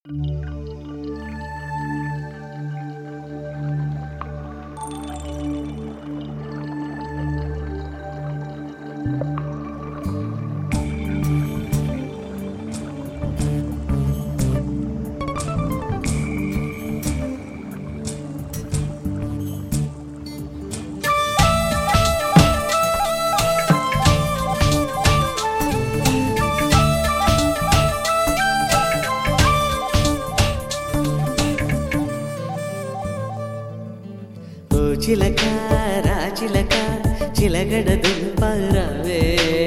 ఓ చిలక రాచిలక చిలగడ దుంపరవే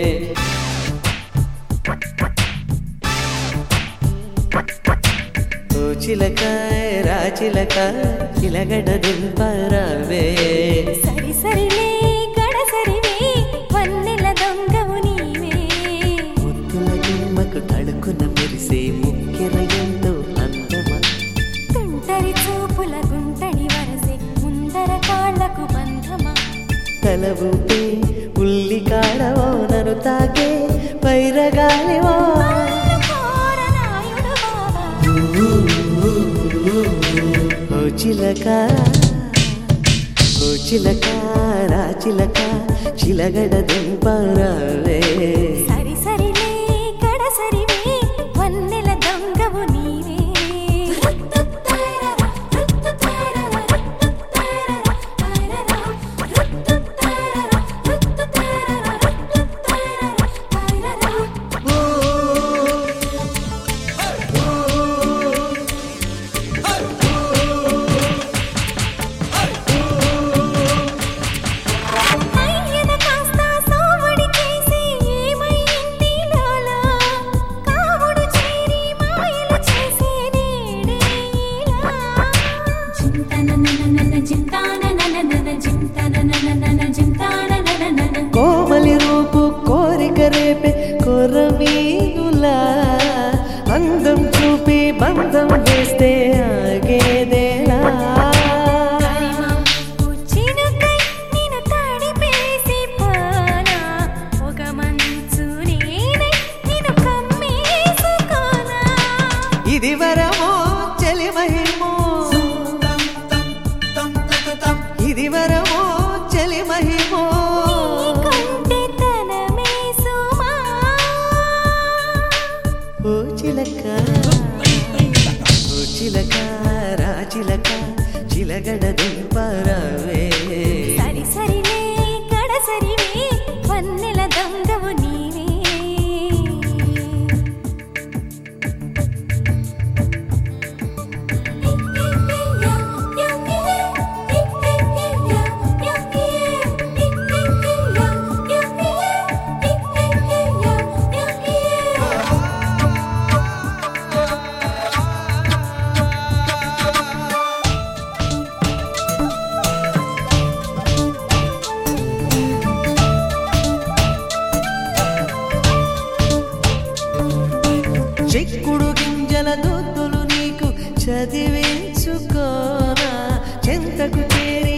ఓ చిలక రాచిలక చిలగడ దుంపరవే సరి సరిలే గడసరివే వన్నెల దొంగవు నీవే ముత్తుల గుమ్మకు తడుకున మెరిసే ముక్కెర ఎంతో అందమా తుంటరి చూపుల గుంటడి వరసే ముందర కాళ్లకు బంధమా తల ఊపే ఉల్లి కాడవో నన్ను తాకే పైరగాలివో కోరనాయుడు బావా ఓ చిలక ఓ చిలక రా చిలక చిలగడ దుంపరావే సరి సరిలే గడసరివే వన్నెల దొంగవు నీవే అయ్యన కాస్త సోవడి చేసి ఏమైంది లోలా కావుడు చేరి మాయలు చేసే నేడేలా జింతననననన జింతాననననన జింతననననన జింతాననననన కోమలి రూపు కోరిక రేపే కొరమీనులా అందం చూపి బంధం వేస్తే ఆగేదేలా కరిమా ఉచ్చినకై నిన్ను తడిపేసి పానా ఒక మంచు నేనై నిన్ను కమ్మేసుకోనా ఇది వరమో చెలి మహిమో ఇది వరమో చెలి మహిమో నీకంటే తనమే సుమా ఓ చిలక ఓ చిలక రా చిలక చిలగడ దుంపరావే సరి సరిలే గడసరివే వన్నెల దొంగవు నీవే చెక్కుడు గింజల దొద్దులు నీకు చదివించుకోనా చెంతకు చేరి